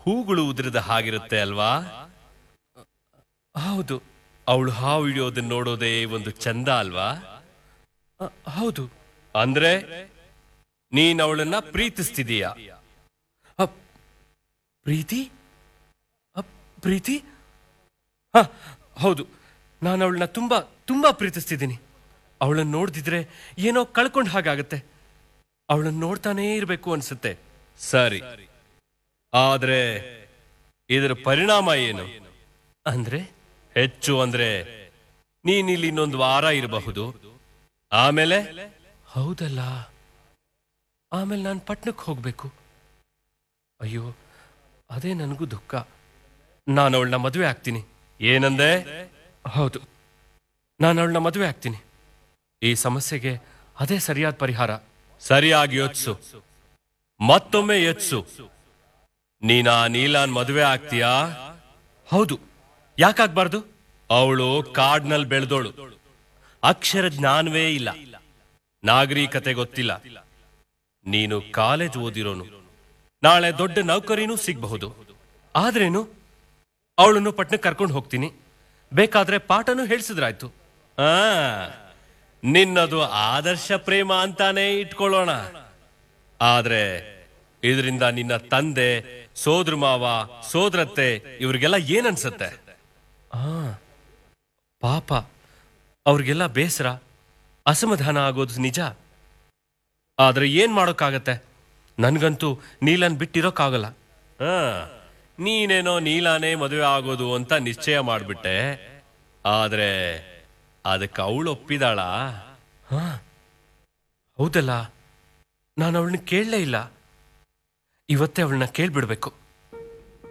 ಹೂಗಳು ಉದುರಿದ ಹಾಗಿರುತ್ತೆ ಅಲ್ವಾ ಹೌದು ಅವಳು ಹಾವು ಹಿಡಿಯೋದನ್ನ ನೋಡೋದೇ ಒಂದು ಚಂದ ಅಲ್ವಾ ಹೌದು ಅಂದ್ರೆ ನೀನ್ ಅವಳನ್ನ ಪ್ರೀತಿಸ್ತಿದೀಯ ಅಪ್, ಪ್ರೀತಿ ಅಪ್, ಪ್ರೀತಿ ಹ ಹೌದು ನಾನು ಅವಳನ್ನ ತುಂಬಾ ತುಂಬಾ ಪ್ರೀತಿಸ್ತಿದ್ದೀನಿ ಅವಳನ್ನ ನೋಡ್ದಿದ್ರೆ ಏನೋ ಕಳ್ಕೊಂಡ್ ಹಾಗಾಗತ್ತೆ ಅವಳನ್ನ ನೋಡ್ತಾನೇ ಇರಬೇಕು ಅನ್ಸುತ್ತೆ ಸರಿ ಆದ್ರೆ ಇದರ ಪರಿಣಾಮ ಏನು ಅಂದ್ರೆ ಹೆಚ್ಚು ಅಂದ್ರೆ ನೀನಿಲ್ಲಿ ಇನ್ನೊಂದು ವಾರ ಇರಬಹುದು ಆಮೇಲೆ ಹೌದಲ್ಲ ಆಮೇಲೆ ನಾನು ಪಟ್ನಕ್ಕೆ ಹೋಗ್ಬೇಕು ಅಯ್ಯೋ ಅದೇ ನನಗೂ ದುಃಖ ನಾನು ಅವಳನ್ನ ಮದುವೆ ಆಗ್ತೀನಿ ಏನಂದೆ ಹೌದು ನಾನು ಅವಳನ್ನ ಮದುವೆ ಆಗ್ತೀನಿ ಈ ಸಮಸ್ಯೆಗೆ ಅದೇ ಸರಿಯಾದ ಪರಿಹಾರ ಸರಿಯಾಗಿ ಯೋಚಿಸು ಮತ್ತೊಮ್ಮೆ ಯೋಚಿಸು ನೀನಾ ನೀಲಾನ್ ಮದುವೆ ಆಗ್ತೀಯಾ ಹೌದು ಯಾಕಾಗ್ಬಾರ್ದು ಅವಳು ಕಾಡ್ನಲ್ಲಿ ಬೆಳೆದೋಳು ಅಕ್ಷರ ಜ್ಞಾನವೇ ಇಲ್ಲ ನಾಗರಿಕತೆ ಗೊತ್ತಿಲ್ಲ ನೀನು ಕಾಲೇಜ್ ಓದಿರೋನು ನಾಳೆ ದೊಡ್ಡ ನೌಕರಿನೂ ಸಿಗಬಹುದು ಆದ್ರೇನು ಅವಳನ್ನು ಪಟ್ನಕ್ಕೆ ಕರ್ಕೊಂಡು ಹೋಗ್ತೀನಿ ಬೇಕಾದ್ರೆ ಪಾಠನೂ ಹೇಳ್ಸಿದ್ರಾಯ್ತು ಆ ನಿನ್ನದು ಆದರ್ಶ ಪ್ರೇಮ ಅಂತಾನೆ ಇಟ್ಕೊಳ್ಳೋಣ ಆದ್ರೆ ಇದರಿಂದ ನಿನ್ನ ತಂದೆ ಸೋದ್ರ ಮಾವ ಸೋದರತ್ತೆ ಇವ್ರಿಗೆಲ್ಲ ಏನನ್ಸತ್ತೆ ಆ ಪಾಪ ಅವ್ರಿಗೆಲ್ಲ ಬೇಸರ ಅಸಮಾಧಾನ ಆಗೋದು ನಿಜ ಆದ್ರೆ ಏನ್ ಮಾಡೋಕ್ಕಾಗತ್ತೆ ನನ್ಗಂತೂ ನೀಲನ್ ಬಿಟ್ಟಿರೋಕ್ಕಾಗಲ್ಲ ಆ, ನೀನೇನೋ ನೀಲಾನೇ ಮದುವೆ ಆಗೋದು ಅಂತ ನಿಶ್ಚಯ ಮಾಡ್ಬಿಟ್ಟೆ ಆದ್ರೆ ಅದಕ್ಕೆ ಅವಳು ಒಪ್ಪಿದಾಳ ಹಾ ಹೌದಲ್ಲ ನಾನು ಅವಳನ್ನ ಕೇಳಲೇ ಇಲ್ಲ ಇವತ್ತೇ ಅವಳನ್ನ ಕೇಳ್ಬಿಡ್ಬೇಕು